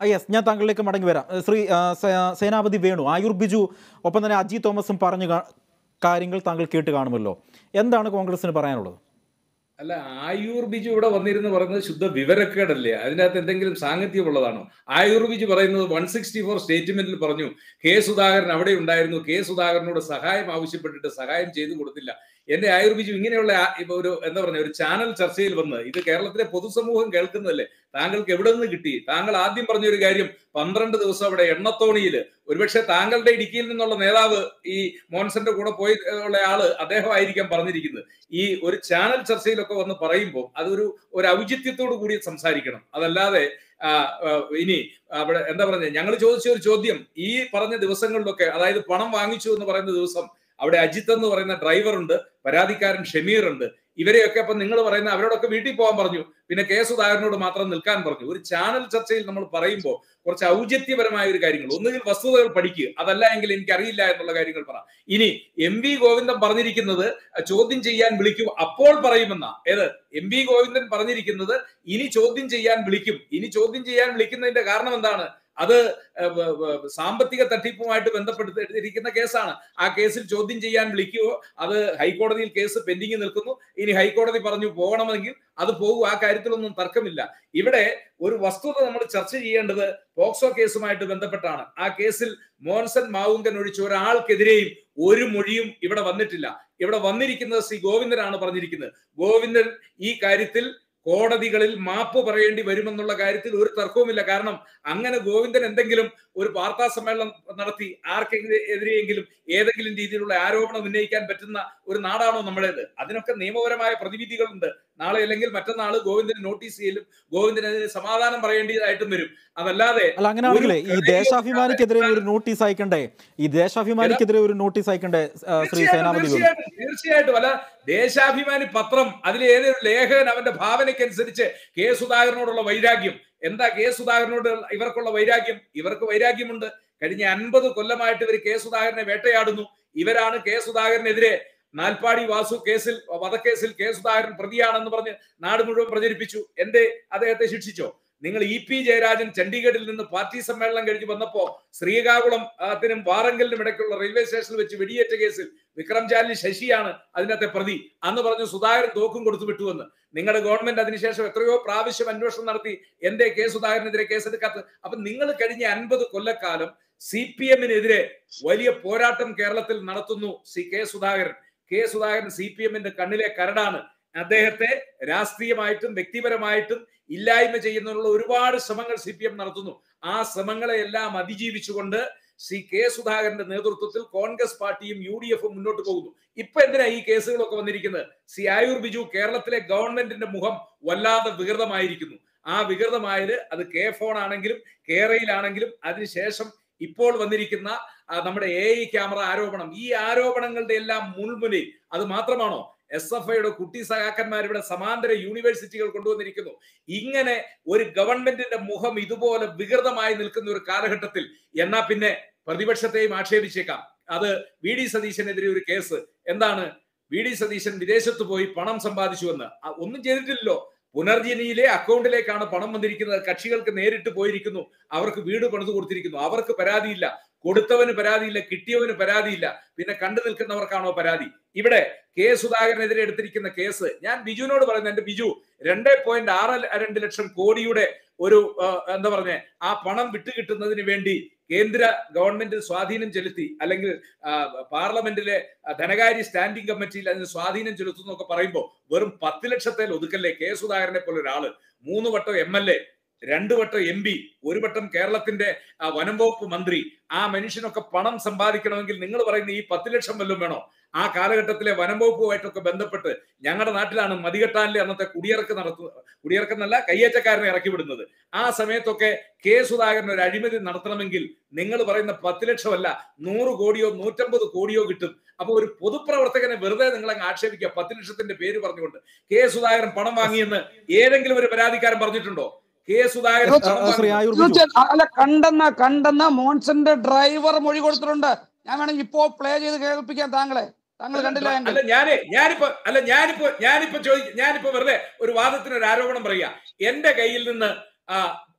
Yes ഞാൻ താങ്കളിലേക്ക് മടങ്ങി വരാം ഏഹ് ശ്രീ ആ, സേ- സേനാപതി വേണു ആയുർ ബിജു ഒപ്പം തന്നെ അജി തോമസും പറഞ്ഞ കാ- കാര്യങ്ങൾ താങ്കൾ കേട്ട് കാണുമല്ലോ എന്താണ് കോൺഗ്രസിന് പറയാനുള്ളത് അല്ല ആയൂർ ബിജു ഇവിടെ വന്നിരുന്ന് പറയുന്നത് ശുദ്ധ വിവരക്കേടല്ലേ അതിനകത്ത് എന്തെങ്കിലും സാങ്കത്യമുള്ളതാണോ ആയൂർ ബിജു പറയുന്നത് വൺ സിക്സ്റ്റി ഫോർ സ്റ്റേറ്റ്മെന്റിൽ പറഞ്ഞു കെ സുധാകരൻ അവിടെ ഉണ്ടായിരുന്നു കെ സുധാകരനോട് സഹായം ആവശ്യപ്പെട്ടിട്ട് സഹായം ചെയ്തു കൊടുത്തില്ല എന്റെ ആയൂർ ബിജു ഇങ്ങനെയുള്ള ആ- ഇപ്പൊ ഒരു എന്താ പറഞ്ഞ ഒരു ചാനൽ ചർച്ചയിൽ വന്ന് ഇത് കേരളത്തിലെ പൊതുസമൂഹം കേൾക്കുന്നതല്ലേ താങ്കൾക്ക് എവിടെ നിന്ന് കിട്ടി താങ്കൾ ആദ്യം പറഞ്ഞ ഒരു കാര്യം പന്ത്രണ്ട് ദിവസം അവിടെ എണ്ണത്തോണിയിൽ ഒരുപക്ഷെ താങ്കളുടെ ഇടുക്കിയിൽ നിന്നുള്ള നേതാവ് ഈ മോൻസന്റെ കൂടെ പോയി ഏർ, ഉള്ള ആള് അദ്ദേഹമായിരിക്കാം പറഞ്ഞിരിക്കുന്നത് ഈ ഒരു ചാനൽ ചർച്ചയിലൊക്കെ വന്ന് പറയുമ്പോൾ അതൊരു ഒരു ഔചിത്യത്തോടു കൂടി സംസാരിക്കണം അതല്ലാതെ ആ, ആ, ഇനി അവിടെ എന്താ പറയുന്നത് ഞങ്ങൾ ചോദിച്ച ഒരു ചോദ്യം ഈ പറഞ്ഞ ദിവസങ്ങളിലൊക്കെ അതായത് പണം വാങ്ങിച്ചു എന്ന് പറയുന്ന ദിവസം അവിടെ അജിത്ത് എന്ന് പറയുന്ന ഡ്രൈവർ ഉണ്ട് പരാതിക്കാരൻ ഷമീർ ഉണ്ട് ഇവരെയൊക്കെ അപ്പൊ നിങ്ങൾ പറയുന്ന അവരോടൊക്കെ വീട്ടിൽ പോകാൻ പറഞ്ഞു പിന്നെ കെ സുധാകരനോട് മാത്രം നിൽക്കാൻ പറഞ്ഞു ഒരു ചാനൽ ചർച്ചയിൽ നമ്മൾ പറയുമ്പോൾ കുറച്ച് ഔചിത്യപരമായ ഒരു കാര്യങ്ങൾ ഒന്നുകിൽ വസ്തുതകൾ പഠിക്കുക അതല്ല എങ്കിൽ എനിക്കറിയില്ല എന്നുള്ള കാര്യങ്ങൾ പറ ഇനി എം വി ഗോവിന്ദൻ പറഞ്ഞിരിക്കുന്നത് ചോദ്യം ചെയ്യാൻ വിളിക്കും അപ്പോൾ പറയുമെന്ന ഏത് എം വി ഗോവിന്ദൻ പറഞ്ഞിരിക്കുന്നത് ഇനി ചോദ്യം ചെയ്യാൻ വിളിക്കും ഇനി ചോദ്യം ചെയ്യാൻ വിളിക്കുന്നതിന്റെ കാരണം എന്താണ് അത് ഏർ, വ- വ- സാമ്പത്തിക തട്ടിപ്പുമായിട്ട് ബന്ധപ്പെട്ടിരിക്കുന്ന കേസാണ് ആ കേസിൽ ചോദ്യം ചെയ്യാൻ വിളിക്കുവോ അത് ഹൈക്കോടതിയിൽ കേസ് പെൻഡിങ് നിൽക്കുന്നു ഇനി ഹൈക്കോടതി പറഞ്ഞു പോകണമെങ്കിൽ അത് പോകും ആ കാര്യത്തിലൊന്നും തർക്കമില്ല ഇവിടെ ഒരു വസ്തുത നമ്മൾ ചർച്ച ചെയ്യേണ്ടത് പോക്സോ കേസുമായിട്ട് ബന്ധപ്പെട്ടാണ് ആ കേസിൽ മോൻസൺ മാവുങ്കൻ ഒഴിച്ച് ഒരാൾക്കെതിരെയും ഒരു മൊഴിയും ഇവിടെ വന്നിട്ടില്ല ഇവിടെ വന്നിരിക്കുന്നത് ശ്രീ ഗോവിന്ദനാണ് പറഞ്ഞിരിക്കുന്നത് ഗോവിന്ദൻ ഈ കാര്യത്തിൽ കോടതികളിൽ മാപ്പ് പറയേണ്ടി വരുമെന്നുള്ള കാര്യത്തിൽ ഒരു തർക്കവുമില്ല കാരണം അങ്ങനെ ഗോവിന്ദൻ എന്തെങ്കിലും ഒരു വാർത്താ സമ്മേളനം നടത്തി ആർക്കെതിരെയെങ്കിലും ഏതെങ്കിലും രീതിയിലുള്ള ആരോപണം ഉന്നയിക്കാൻ പറ്റുന്ന ഒരു നാടാണോ നമ്മുടേത് അതിനൊക്കെ നിയമപരമായ പ്രതിവിധികളുണ്ട് നാളെ അല്ലെങ്കിൽ മറ്റന്നാൾ ഗോവിന്ദന് നോട്ടീസ് ചെയ്യലും ഗോവിന്ദനെതിരെ സമാധാനം പറയേണ്ടതായിട്ടും വരും അതല്ലാതെ അല്ല അങ്ങനെയാണെങ്കിലേ ഈ ഒരു ദേശാഭിമാനിക്കെതിരെ ഒരു നോട്ടീസ് അയക്കണ്ടേ ഈ ദേശാഭിമാനിക്കെതിരെ ഒരു നോട്ടീസ് അയക്കണ്ടേ ആ, ശ്രീ തീർച്ചയായിട്ടും, സേനാപതി വേണു തീർച്ചയായിട്ടും തീർച്ചയായിട്ടും അല്ല ദേശാഭിമാനി പത്രം അതിലെ ഏതൊരു ലേഖകൻ അവന്റെ ഭാവനയ്ക്കനുസരിച്ച് കെ സുധാകരനോടുള്ള വൈരാഗ്യം എന്താ കെ സുധാകരനോട് ഇവർക്കുള്ള വൈരാഗ്യം ഇവർക്ക് വൈരാഗ്യമുണ്ട് കഴിഞ്ഞ അൻപത് കൊല്ലമായിട്ട് ഇവർ കെ സുധാകരനെ വേട്ടയാടുന്നു ഇവരാണ് കെ സുധാകരനെതിരെ നാൽപ്പാടി വാസു കേസിൽ വധക്കേസിൽ കെ സുധാകരൻ പ്രതിയാണെന്ന് പറഞ്ഞ് നാട് മുഴുവൻ പ്രചരിപ്പിച്ചു എന്തേ അദ്ദേഹത്തെ ശിക്ഷിച്ചോ നിങ്ങൾ ഇ പി ജയരാജൻ ചണ്ഡീഗഡിൽ നിന്ന് പാർട്ടി സമ്മേളനം കഴിഞ്ഞ് വന്നപ്പോ ശ്രീകാകുളം ത്തിനും വാറങ്കലിനും ഇടയ്ക്കുള്ള റെയിൽവേ സ്റ്റേഷനിൽ വെച്ച് വെടിയേറ്റ കേസിൽ വിക്രം ജാലി ശശിയാണ് അതിനകത്തെ പ്രതി അന്ന് പറഞ്ഞു സുധാകരൻ തോക്കും കൊടുത്തു വിട്ടുവെന്ന് നിങ്ങളുടെ ഗവൺമെന്റ് അതിനുശേഷം എത്രയോ പ്രാവശ്യം അന്വേഷണം നടത്തി എന്തേ കെ സുധാകരനെതിരെ കേസെടുക്കാത്തത് അപ്പൊ നിങ്ങൾ കഴിഞ്ഞ അൻപത് കൊല്ലക്കാലം സി പി എമ്മിനെതിരെ വലിയ പോരാട്ടം കേരളത്തിൽ നടത്തുന്നു C K Sudhakaran K Sudhakaran C P എമ്മിന്റെ കണ്ണിലെ കരടാണ് അദ്ദേഹത്തെ രാഷ്ട്രീയമായിട്ടും വ്യക്തിപരമായിട്ടും ഇല്ലായ്മ ചെയ്യുന്നതിനുള്ള ഒരുപാട് ശ്രമങ്ങൾ സി പി എം നടത്തുന്നു ആ ശ്രമങ്ങളെ എല്ലാം അതിജീവിച്ചുകൊണ്ട് ശ്രീ കെ സുധാകരന്റെ നേതൃത്വത്തിൽ കോൺഗ്രസ് പാർട്ടിയും യു ഡി എഫും മുന്നോട്ട് പോകുന്നു ഇപ്പൊ എന്തിനാ ഈ കേസുകളൊക്കെ വന്നിരിക്കുന്നത് സി ആയൂർ ബിജു കേരളത്തിലെ ഗവൺമെന്റിന്റെ മുഖം വല്ലാതെ വികൃതമായിരിക്കുന്നു ആ വികൃതമായത് അത് കെ ഫോൺ ആണെങ്കിലും കേരളയിലാണെങ്കിലും അതിനുശേഷം ഇപ്പോൾ വന്നിരിക്കുന്ന ആ, നമ്മുടെ എ ഐ ക്യാമറ ആരോപണം ഈ ആരോപണങ്ങളുടെ എല്ലാം മുൾമുനയിൽ അത് മാത്രമാണോ എസ് എഫ് ഐയുടെ കുട്ടി സഹാക്കന്മാർ ഇവിടെ സമാന്തര യൂണിവേഴ്സിറ്റികൾ കൊണ്ടുവന്നിരിക്കുന്നു ഇങ്ങനെ ഒരു ഗവൺമെന്റിന്റെ മുഖം ഇതുപോലെ വികൃതമായി നിൽക്കുന്ന ഒരു കാലഘട്ടത്തിൽ എന്നാ പിന്നെ പ്രതിപക്ഷത്തെയും ആക്ഷേപിച്ചേക്കാം അത് വി ഡി സതീശനെതിരെ ഒരു കേസ് എന്താണ് വി ഡി സതീശൻ വിദേശത്ത് പോയി പണം സമ്പാദിച്ചുവെന്ന് ആ, ഒന്നും ചെയ്തിട്ടില്ലല്ലോ പുനർജനിയിലെ അക്കൗണ്ടിലേക്കാണ് പണം വന്നിരിക്കുന്നത് കക്ഷികൾക്ക് നേരിട്ട് പോയിരിക്കുന്നു അവർക്ക് വീട് പണിതു കൊടുത്തിരിക്കുന്നു അവർക്ക് പരാതിയില്ല കൊടുത്തവന് പരാതിയില്ല കിട്ടിയവന് പരാതിയില്ല പിന്നെ കണ്ടു നിൽക്കുന്നവർക്കാണോ പരാതി ഇവിടെ കെ സുധാകരനെതിരെ എടുത്തിരിക്കുന്ന കേസ് ഞാൻ ബിജുവിനോട് പറയുന്നത് എന്റെ ബിജു രണ്ട് പോയിന്റ് ആറ് രണ്ട് ലക്ഷം കോടിയുടെ ഒരു ആ, എന്താ പറഞ്ഞ ആ പണം വിട്ടുകിട്ടുന്നതിന് വേണ്ടി കേന്ദ്ര ഗവൺമെന്റ് സ്വാധീനം ചെലുത്തി അല്ലെങ്കിൽ ആ, പാർലമെന്റിലെ ആ, ധനകാര്യ സ്റ്റാൻഡിംഗ് കമ്മിറ്റിയിൽ അതിന് സ്വാധീനം ചെലുത്തുന്നു എന്നൊക്കെ പറയുമ്പോൾ വെറും പത്ത് ലക്ഷത്തിൽ ഒതുക്കല്ലേ കെ സുധാകരനെ പോലെ ഒരാള് മൂന്ന് വട്ടം എം എൽ എ രണ്ടു വട്ടം എം പി ഒരു വട്ടം കേരളത്തിന്റെ ആ, വനം വകുപ്പ് മന്ത്രി ആ മനുഷ്യനൊക്കെ പണം സമ്പാദിക്കണമെങ്കിൽ നിങ്ങൾ പറയുന്ന ഈ പത്ത് ലക്ഷം വല്ലതും വേണോ ആ കാലഘട്ടത്തിലെ വനം വകുപ്പുമായിട്ടൊക്കെ ബന്ധപ്പെട്ട് ഞങ്ങളുടെ നാട്ടിലാണ് മതികെട്ടാനിലെ അന്നത്തെ കുടിയിറക്ക് നടത്തുന്നത് കുടിയിറക്കെന്നല്ല കയ്യേറ്റക്കാരനെ ഇറക്കി വിടുന്നത് ആ സമയത്തൊക്കെ കെ സുധാകരൻ ഒരു അഴിമതി നടത്തണമെങ്കിൽ നിങ്ങൾ പറയുന്ന പത്ത് ലക്ഷമല്ല നൂറ് കോടിയോ നൂറ്റമ്പത് കോടിയോ കിട്ടും അപ്പൊ ഒരു പൊതുപ്രവർത്തകനെ വെറുതെ നിങ്ങൾ അങ്ങ് ആക്ഷേപിക്കുക പത്ത് ലക്ഷത്തിന്റെ പേര് പറഞ്ഞുകൊണ്ട് കെ സുധാകരൻ പണം വാങ്ങിയെന്ന് ഏതെങ്കിലും ഒരു പരാതിക്കാരൻ പറഞ്ഞിട്ടുണ്ടോ കെ സുധാകരൻ ആ, പണം ആ, ശ്രീ വാങ്ങി- ആയൂർ ബിജു തീർച്ചയായും അല്ല കണ്ടെന്ന കണ്ടെന്ന മോൺസന്റെ ഡ്രൈവർ മൊഴി കൊടുത്തിട്ടുണ്ട് ഞാൻ വേണമെങ്കിൽ ഇപ്പോ പ്ലേ ചെയ്ത് കേൾപ്പിക്കാം താങ്കളെ താങ്കൾ കണ്ടില്ല എങ്കിൽ അല്ല ഞാനേ ഞാനിപ്പോ അല്ല ഞാനിപ്പോ ഞാനിപ്പോ ചോദിക്ക ഞാനിപ്പോ വെറുതെ ഒരു വാദത്തിന് ഒരു ആരോപണം പറയാ എന്റെ കയ്യിൽ നിന്ന് ആ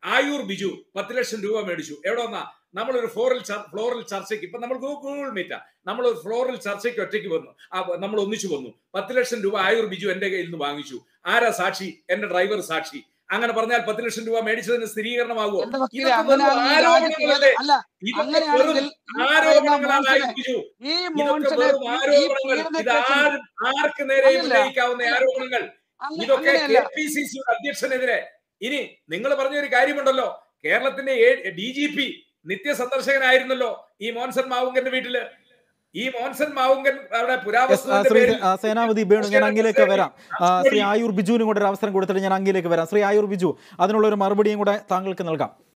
ആയൂർ ബിജു പത്ത് ലക്ഷം രൂപ മേടിച്ചു എവിടെ വന്നാ നമ്മളൊരു ഫ്ലോറിൽ ചർ- ഫ്ലോറിൽ ചർച്ചയ്ക്ക് ഇപ്പൊ നമ്മൾ ഗൂ- ഗൂഗിൾ മീറ്റാ നമ്മൾ ഒരു ഫ്ലോറിൽ ചർച്ചയ്ക്ക് ഒറ്റയ്ക്ക് വന്നു ആ, നമ്മൾ ഒന്നിച്ചു വന്നു പത്ത് ലക്ഷം രൂപ ആയൂർ ബിജു എന്റെ കയ്യിൽ നിന്ന് വാങ്ങിച്ചു ആരാ സാക്ഷി എന്റെ ഡ്രൈവർ സാക്ഷി അങ്ങനെ പറഞ്ഞാൽ പത്ത് ലക്ഷം രൂപ മേടിച്ചതിന് സ്ഥിരീകരണമാകുമോ എന്റെ വക്കീലെ ഇതൊക്കെ വെറും അങ്ങനെയാണെങ്കിൽ ഈ രാജ്യത്ത് ആരോപണങ്ങളല്ലേ അല്ല ഇതൊക്കെ അങ്ങനെയാണെങ്കിൽ വെറും ഈ പറയുന്ന ആരോപണങ്ങളാണ് മോൻസിനെ ആയൂർ ബിജു ഈ ഇതൊക്കെ മോൻസിനെ വെറും ഈ ആരോപണങ്ങൾ പീഡന ഇത് കേസിൽ ആരും ആർക്ക് നേരെയും അങ്ങനെയല്ല. ഉന്നയിക്കാവുന്ന ആരോപണങ്ങൾ അങ്ങ- ഇതൊക്കെ അങ്ങനെയല്ല കെ പി സി സിയുടെ അധ്യക്ഷനെതിരെ ഇനി നിങ്ങൾ പറഞ്ഞ ഒരു കാര്യമുണ്ടല്ലോ കേരളത്തിന്റെ ഡി ജി പി നിത്യ സന്ദർശകനായിരുന്നല്ലോ ഈ മോൻസൺ മാവുങ്കന്റെ വീട്ടില് ഈ മോൻസൺ മാവുങ്കൻ അവിടെ Yes, ആ, പുരാവസ്തുവിന്റെ ശ്രീ പേരിൽ ആ, സേനാപതി വേണു ഞാൻ അങ്കിലേക്ക് വരാം ആ, ശ്രീ ആയൂർ ബിജുവിനും കൂടെ ഒരു അവസരം കൊടുത്തിട്ട് ഞാൻ അങ്കിലേക്ക് വരാം ശ്രീ ആയൂർ ബിജു അതിനുള്ള ഒരു മറുപടിയും കൂടെ താങ്കൾക്ക് നൽകാം